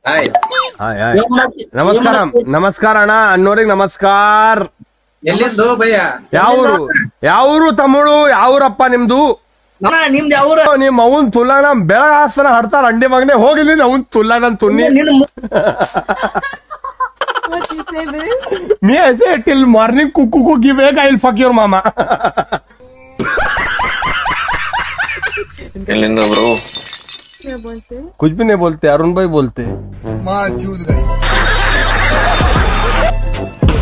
Hi hi hi ಏನ್ ಮಾಡತ್ತಿ? ನಮಸ್ಕಾರ ಏನ್ ಮಾಡತ್ತಿ? ನಮಸ್ಕಾರ ಅಣ್ಣ ಅನ್ನೋರಿಗೆ ನಮಸ್ಕಾರ ಎಲ್ಲಿಂದು ಭಯ್ಯ ಯಾವೂರು ಯಾವೂರು ತಮಿಳು ಯಾವೂರಪ್ಪ ನಿಮ್ದು ಅಣ್ಣ, ನಿಮ್ದು ಯಾವ್ರ ನಿಮ್ ಅವನ್ ತುಲ್ಲಾನ ಬೆಳಗ ಹಾಸನ ಹಡ್ತಾರ ಅಂಡಿ ಮಗನೆ ಹೋಗಿಲಿ ಅವನ್ ತುಲ್ಲಾನ ತುನ್ನಿ ನಿನ್ನ ಮು- What you say, babe? मी ऐसे टिल मॉर्निंग कुकू को गिव एक आई फक योर मामा ಎಲ್ಲಿಂದ ಬ್ರೋ क्या बोलते हैं? कुछ भी नहीं बोलते अरुण भाई बोलते माँ चूत गई